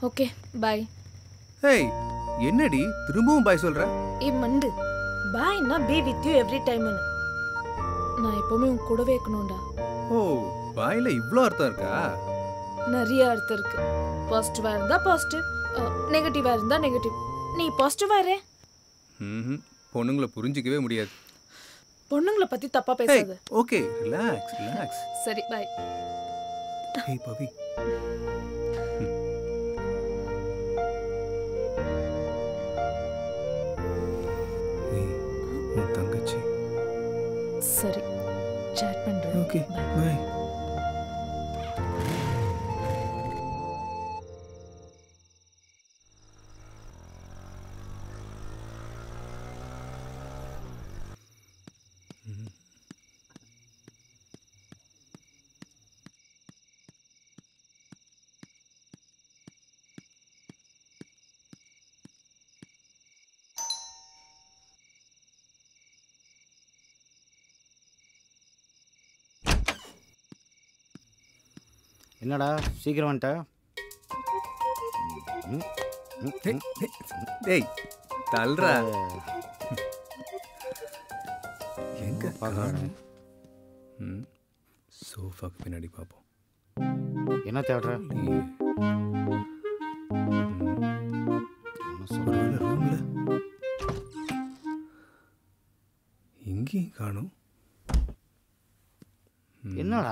Okay bye hey என்னடி திரும்பவும் பாய் சொல்ற ஏ மண்டு பாய்னா பி வித் யூ எவ்ரி டைம்னு நான் எப்பவுமே உன் கூடவே இருக்கணும்டா ஓ பாயில இவ்ளோ அர்த்தம் இருக்கா நிறைய அர்த்தம் இருக்கு பாசிட்டிவா இருந்தா பாசிட்டிவ் நெகட்டிவா இருந்தா நெகட்டிவ் நீ பாசிட்டிவா இரு ம்ஹும். பொண்ணுங்களை புரிஞ்சிக்கவே முடியாது பொண்ணுங்களை பத்தி தப்பா ஹேய் பேசாத ஓகே ரிலாக்ஸ் ரிலாக்ஸ் சரி பாய் ஹேய் பவி ஏய், உன் தங்கச்சி சரி சேட் பண்றேன் ஓகே Bye. பாய் என்னடா சீக்கிரம் வந்துட்ட ம், ம், ம். டேய் தல்றா எங்க பார்க்கறானே. காணோம்? ம் சோஃபாக்கு பின்னாடி பார்ப்போம் என்ன தேடுற இல்லையே. என்ன சொல்ற? ஒருவேளை ரூம்ல இங்கேயும் காணும் என்னடா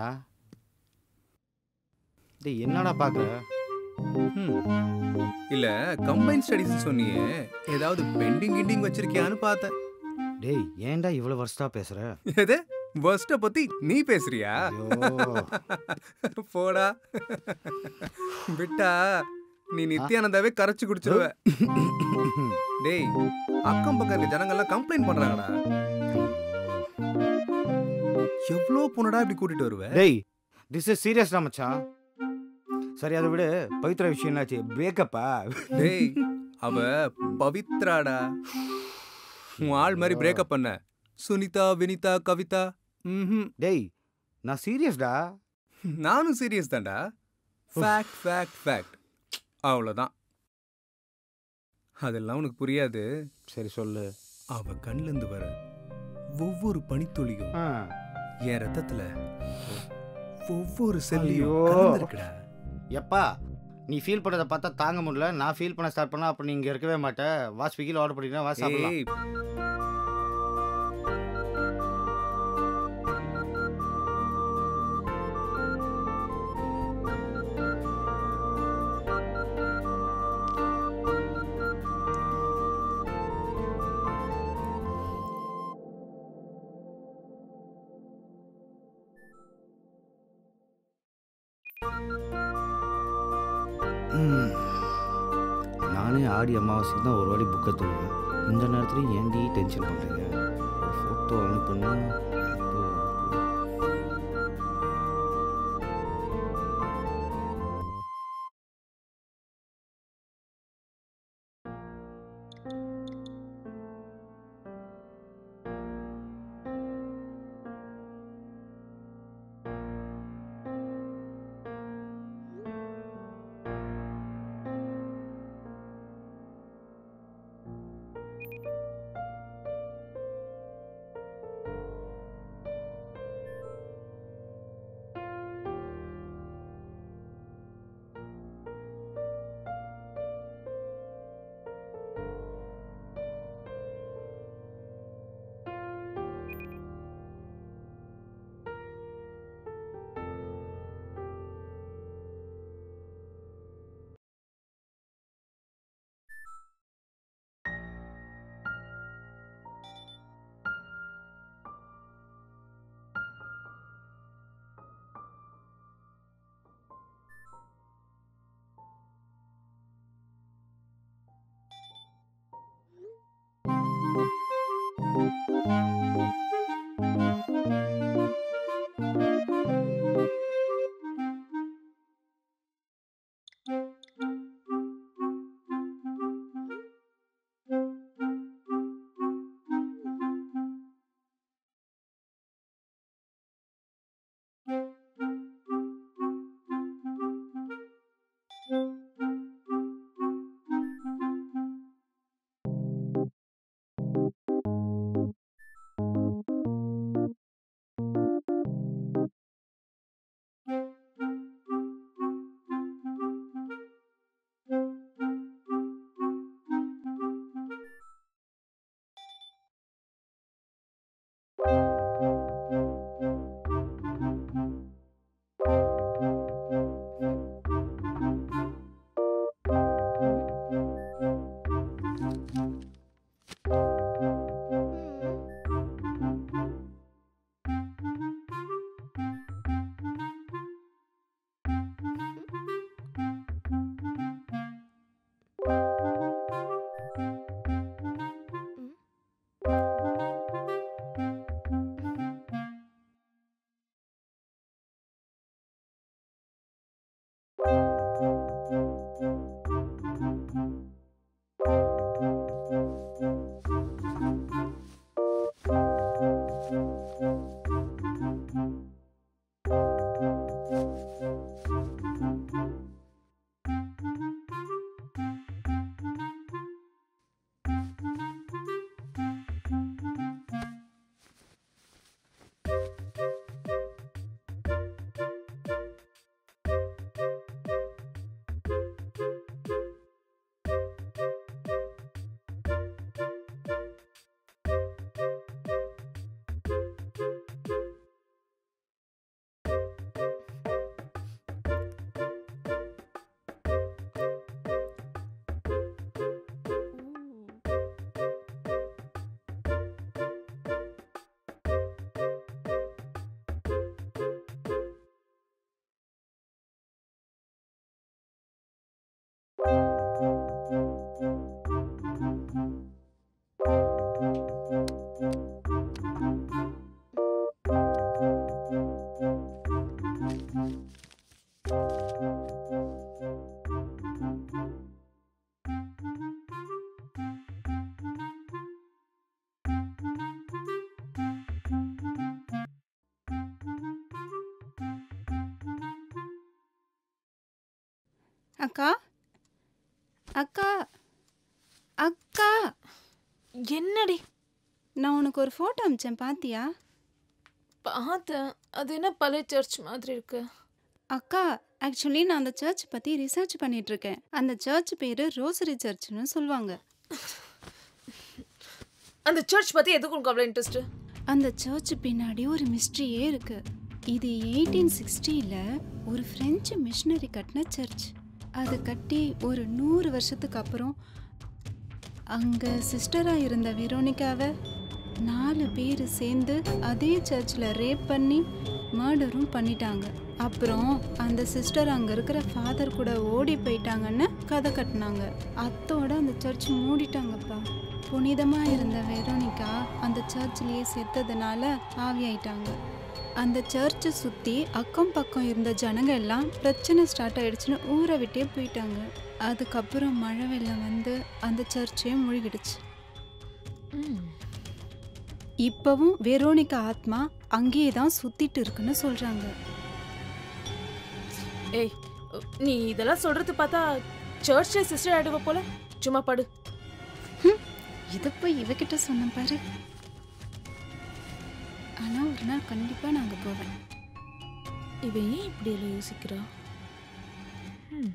டேய் என்னடா பார்க்குற இல்ல கம்பைன் ஸ்டடிஸ் சொன்னியே ஏதாவது பெண்டிங் கிண்டிங் வச்சிருக்கியான்னு பார்த்தேன் டேய் ஏன்டா இவ்வளோ வருஷத்தா பேசுற எது பஸ்ட பத்தி நீ பேசுறியா ஐயோ போடா விட்டா நீ நித்யானந்தாவே கரைச்சு குடிச்சிருவ டேய் அக்கம் பக்கம் இருக்க ஜனங்கள்லாம் கம்ப்ளைண்ட் பண்றாங்கடா எவ்வளோ பொண்ணடா இப்படி கூட்டிட்டு வருவ டேய் திஸ் இஸ் சீரியஸ்டா மச்சான் சரி அதை விடு பவித்ரா விஷயம் என்னாச்சு பிரேக்கப்பா டேய் அவ பவித்ராடா உன் ஆள் மாதிரி பிரேக்கப் பண்ண சுனிதா வினிதா கவிதா ம்ஹும். டேய் நான் சீரியஸ்டா நானும் சீரியஸ் தான்டா ஃபேக்ட் ஃபேக்ட் ஃபேக்ட் அவ்வளோதான் அதெல்லாம் உனக்கு புரியாது சரி சொல்லு அவ கண்ல இருந்து வர ஒவ்வொரு பனித்துளியும் ஆ, என் ரத்தத்துல ஒவ்வொரு செல்லையும் ஐயோ. கலந்துருக்குடா எப்பா நீ ஃபீல் பண்ணதை பார்த்தா தாங்க முடியல நான் ஃபீல் பண்ண ஸ்டார்ட் பண்ணா அப்போ நீ இங்கே இருக்கவே மாட்டேன் வா ஸ்விக்கியில் ஆர்டர் பண்ணிக்கலாம் வா சாப்பிடலாம் ஏய் ம். நானே ஆடி அமாவாசைக்கு தான் ஒரு வாட்டி புக்கை தருவேன் இந்த நேரத்துலையும் ஏன்டி டென்ஷன் பண்ணுறீங்க ஒரு ஃபோட்டோ அனுப்புனா அனுப்பு, அனுப்பு. அக்கா அக்கா அக்கா என்னடி நான் உனக்கு ஒரு ஃபோட்டோ அமிச்சேன் பாத்தியா பார்த்தேன் அது என்ன பழைய சர்ச் மாதிரி இருக்கு அக்கா ஆக்சுவலி நான் அந்த சர்ச் பற்றி ரிசர்ச் பண்ணிட்டு இருக்கேன் அந்த சர்ச் பேர் ரோசரி சர்ச்னு சொல்லுவாங்க அந்த சர்ச் பத்தி எதுக்கு உனக்கு அவ்வளோ இன்ட்ரெஸ்ட் அந்த சர்ச் பின்னாடி ஒரு மிஸ்ட்ரியே இருக்கு இது எயிட்டீன் சிக்ஸ்டியில் ஒரு ஃப்ரெஞ்சு மிஷினரி கட்டின சர்ச் அது கட்டி ஒரு நூறு வருஷத்துக்கு அப்புறம் அங்கே சிஸ்டராக இருந்த வெரோனிகாவை நாலு பேர் சேர்ந்து அதே சர்ச்சில் ரேப் பண்ணி மர்டரும் பண்ணிட்டாங்க அப்புறம் அந்த சிஸ்டர் அங்கே இருக்கிற ஃபாதர் கூட ஓடி போயிட்டாங்கன்னு கதை கட்டினாங்க அத்தோட அந்த சர்ச் மூடிட்டாங்கப்பா புனிதமாக இருந்த வெரோனிகா அந்த சர்ச்லேயே செத்ததுனால ஆவியாயிட்டாங்க அந்த சர்ச்சை சுற்றி அக்கம் பக்கம் இருந்த ஜனங்க எல்லாம் பிரச்சனை ஸ்டார்ட் ஆயிடுச்சுன்னு ஊரை விட்டே போயிட்டாங்க அதுக்கப்புறம் மழை வெள்ளம் வந்து அந்த சர்ச்சே மூழ்கிடுச்சு இப்பவும் வெரோனிகா ஆத்மா அங்கேயே தான் சுத்திட்டு இருக்குன்னு சொல்றாங்க ஏய் நீ இதெல்லாம் சொல்றது பார்த்தா சர்ச்ல சிஸ்டர் ஆயிடுவ போல சும்மா படு இதை போய் இவகிட்ட சொன்ன பாரு ஆனா ஒரு நாள் கண்டிப்பா நாங்க போவேன் இவன் ஏன் இப்படி எல்லாம் யோசிக்கிறா ம்.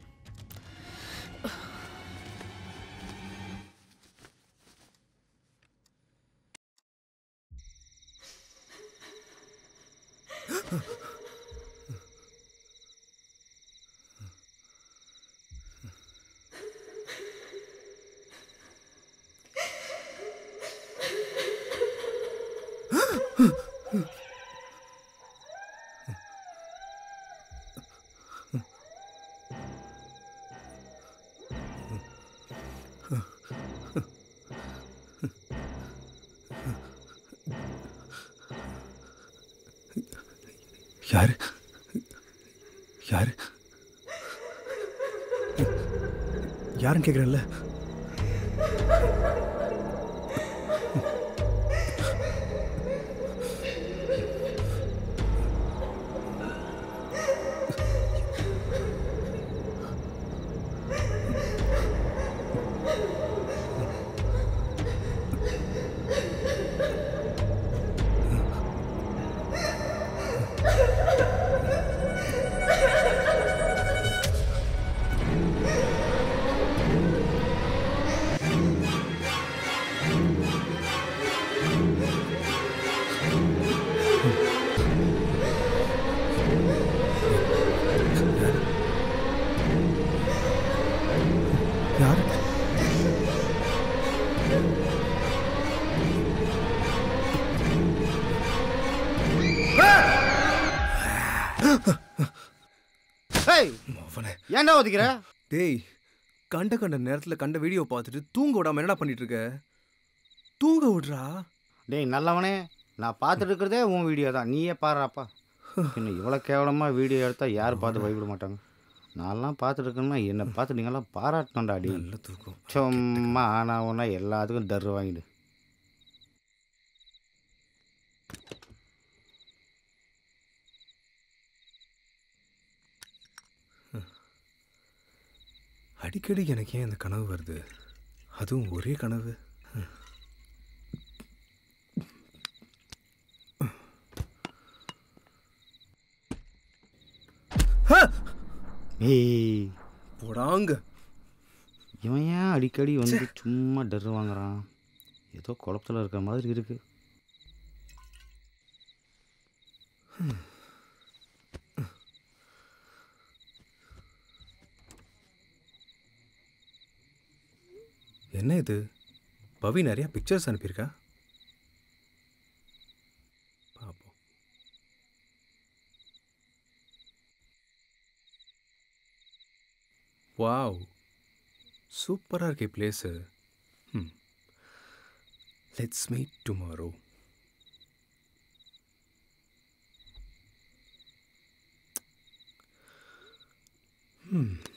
யாரு யாரு யாருன்னு கேக்குறேன்ல யாரு ஏய் அவனை ஏன்டா ஒதுக்கிற டேய் கண்ட கண்ட நேரத்துல கண்ட வீடியோ பார்த்துட்டு தூங்க விடாம என்னடா பண்ணிட்டு இருக்க தூங்க விடுறா டேய் நல்லவனே நான் பார்த்துட்டு இருக்கிறதே உன் வீடியோ தான் நீயே பாடுறாப்பா இன்னும் இவ்வளோ கேவலமாக வீடியோ எடுத்தால் யார் பார்த்து பயப்பட மாட்டாங்க நான்லாம் பார்த்துட்டு இருக்கேன்னா என்னை பார்த்து நீங்களாம் பாராட்டணும்டா அடி நல்ல தூக்கம் சும்மா ஆனா ஒன்றா எல்லாத்துக்கும் தர்ரு வாங்கிடு அடிக்கடி எனக்கு ஏன் இந்த கனவு வருது அதுவும் ஒரே கனவு ஏய் போடாங்க இவன் ஏன் அடிக்கடி வந்து சும்மா டர்ரு வாங்குறான் ஏதோ குழப்பத்தில் இருக்கிற மாதிரி இருக்கு என்ன இது பவி நிறைய பிக்சர்ஸ் அனுப்பியிருக்கா பார்ப்போம் வாவ் சூப்பராக இருக்கே பிளேஸு ம் லெட்ஸ் மீட் டுமாரோ ம்